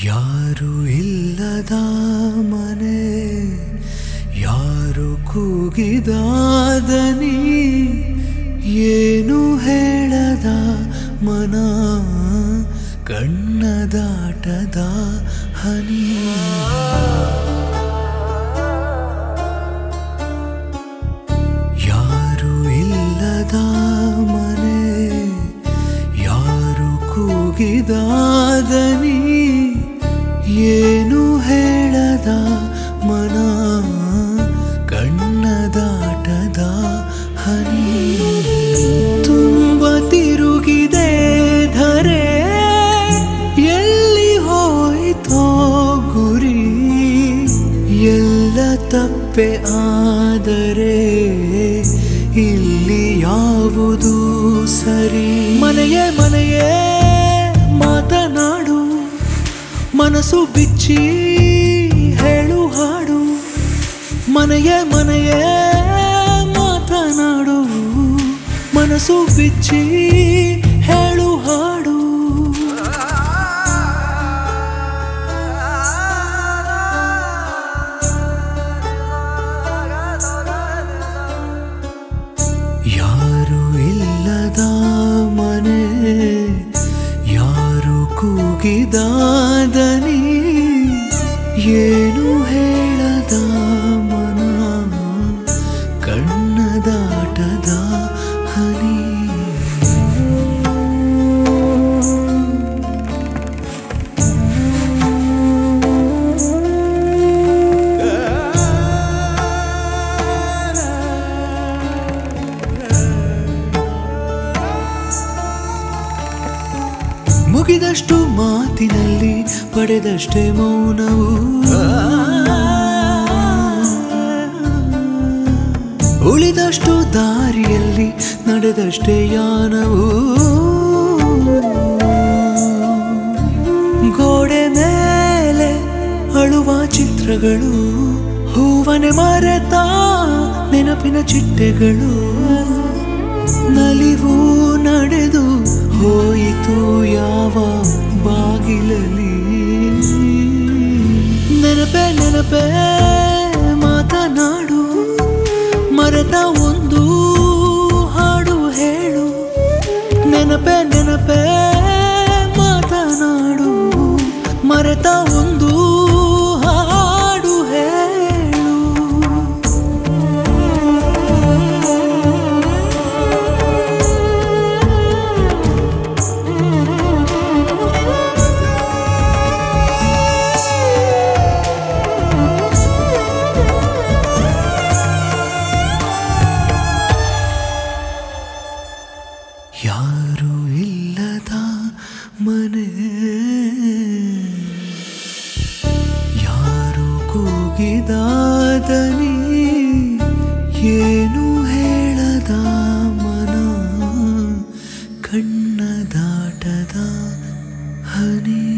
ಯಾರು ಇಲ್ಲದ ಮನೆ ಯಾರು ಕೂಗಿದ ದನಿ ಏನು ಹೇಳದ ಮನ ಕಣ್ಣ ದಾಟದ ಹನಿ ಯಾರು ಇಲ್ಲದ ಮನೆ ಯಾರು ಕೂಗಿದ ದನಿ ಏನು ಹೇಳದ ಮನ ಕಣ್ಣ ದಾಟದ ಹನಿ ತುಂಬ ತಿರುಗಿದೆ ಧರೆ ಎಲ್ಲಿ ಹೋಯಿತೋ ಗುರಿ ಎಲ್ಲ ತಪ್ಪೆ ಆದರೆ ಇಲ್ಲಿ ಯಾವುದು ಸರಿ ಮನೆಯೇ ಮನೆಯೇ ಮಾತನಾಡು ಮನಸ್ಸು ಬಿಚ್ಚಿ ಹೇಳು ಹಾಡು ಮನೆಯೇ ಮನೆಯೇ ಮಾತನಾಡು ಮನಸ್ಸು ಬಿಚ್ಚಿ ಹೇಳು ಹಾಡು ಯಾರು ಇಲ್ಲದ ಮನೆ ಯಾರು ಕೂಗಿದ ದನಿ ಏನು ಹೇಳದ ಮನ ಕಣ್ಣ ದಾಟದ ಹನಿ ಮುಗಿದಷ್ಟು ಮಾತಿನಲ್ಲಿ ಪಡೆದಷ್ಟೇ ಮೌನವು ಉಳಿದಷ್ಟು ದಾರಿಯಲ್ಲಿ ನಡೆದಷ್ಟೇ ಯಾನವು ಗೋಡೆ ಮೇಲೆ ಅಳುವ ಚಿತ್ರಗಳು ಹೂವನೆ ಮರೆತ ನೆನಪಿನ ಚಿಟ್ಟೆಗಳು ನಲಿವು ನಡೆದು ಹೋಯಿತು ಯಾವ ಬಾಗಿಲಲ್ಲಿ ನೆನಪೆ ನೆನಪೆ ಮಾತನಾಡು ಮರೆತ ಒಂದು ಹಾಡು ಹೇಳು ನೆನಪೆ ನೆನಪೆ ಮಾತನಾಡು ಮರೆತ ಒಂದು ಹಾಡು ಹೇಳು ಯಾರು ಇಲ್ಲದ ಮನೆ ಯಾರು ಕೂಗಿದ ದನಿ ಏನು ಹೇಳದ ಮನ ಕಣ್ಣ ದಾಟದ ಹನಿ